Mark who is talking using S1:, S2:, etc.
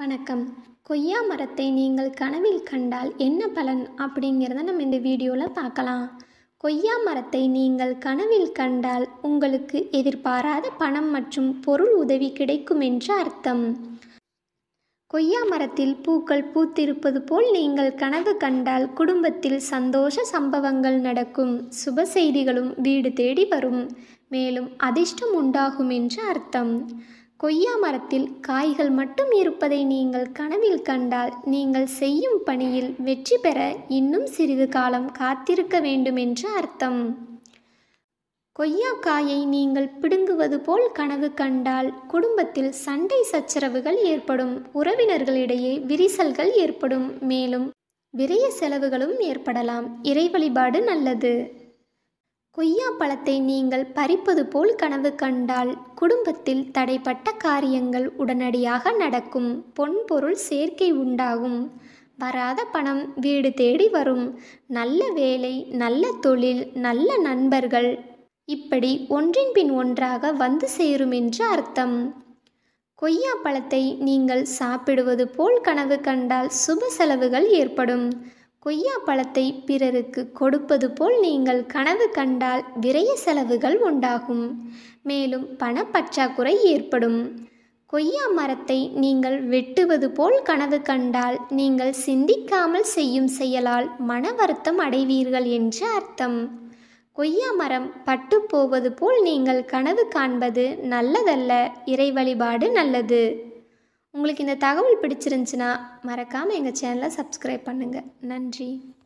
S1: வணக்கம் கொய்யா மரத்தை நீங்கள் கனவில் கண்டால் என்ன பலன் அப்படிங்கிறத நம்ம இந்த வீடியோவில் பார்க்கலாம் கொய்யா மரத்தை நீங்கள் கனவில் கண்டால் உங்களுக்கு எதிர்பாராத பணம் மற்றும் பொருள் உதவி கிடைக்கும் என்று அர்த்தம் கொய்யா மரத்தில் பூக்கள் பூத்திருப்பது போல் நீங்கள் கனவு கண்டால் குடும்பத்தில் சந்தோஷ சம்பவங்கள் நடக்கும் சுப செய்திகளும் வீடு தேடி வரும் மேலும் அதிர்ஷ்டம் உண்டாகும் என்று அர்த்தம் கொய்யா மரத்தில் காய்கள் மட்டும் இருப்பதை நீங்கள் கனவில் கண்டால் நீங்கள் செய்யும் பணியில் வெற்றி பெற இன்னும் சிறிது காலம் காத்திருக்க வேண்டும் என்று அர்த்தம் கொய்யா காயை நீங்கள் பிடுங்குவது போல் கனவு கண்டால் குடும்பத்தில் சண்டை சச்சரவுகள் ஏற்படும் உறவினர்களிடையே விரிசல்கள் ஏற்படும் மேலும் விரய செலவுகளும் ஏற்படலாம் இறை வழிபாடு நல்லது கொய்யா பழத்தை நீங்கள் பறிப்பது போல் கனவு கண்டால் குடும்பத்தில் தடைப்பட்ட காரியங்கள் உடனடியாக நடக்கும் பொன்பொருள் சேர்க்கை உண்டாகும் வராத பணம் வீடு தேடி வரும் நல்ல வேலை நல்ல தொழில் நல்ல நண்பர்கள் இப்படி ஒன்றின் பின் ஒன்றாக வந்து சேரும் என்று அர்த்தம் கொய்யா பழத்தை நீங்கள் சாப்பிடுவது போல் கனவு கண்டால் சுப செலவுகள் ஏற்படும் கொய்யா பழத்தை பிறருக்கு கொடுப்பது போல் நீங்கள் கனவு கண்டால் விரய செலவுகள் உண்டாகும் மேலும் பணப்பற்றாக்குறை ஏற்படும் கொய்யா மரத்தை நீங்கள் வெட்டுவது போல் கனவு கண்டால் நீங்கள் சிந்திக்காமல் செய்யும் செயலால் மன வருத்தம் அடைவீர்கள் என்று அர்த்தம் கொய்யா மரம் பட்டு போவது போல் நீங்கள் கனவு காண்பது நல்லதல்ல இறை வழிபாடு நல்லது உங்களுக்கு இந்த தகவல் பிடிச்சிருந்துச்சுன்னா மறக்காமல் எங்கள் சேனலை சப்ஸ்கிரைப் பண்ணுங்கள் நன்றி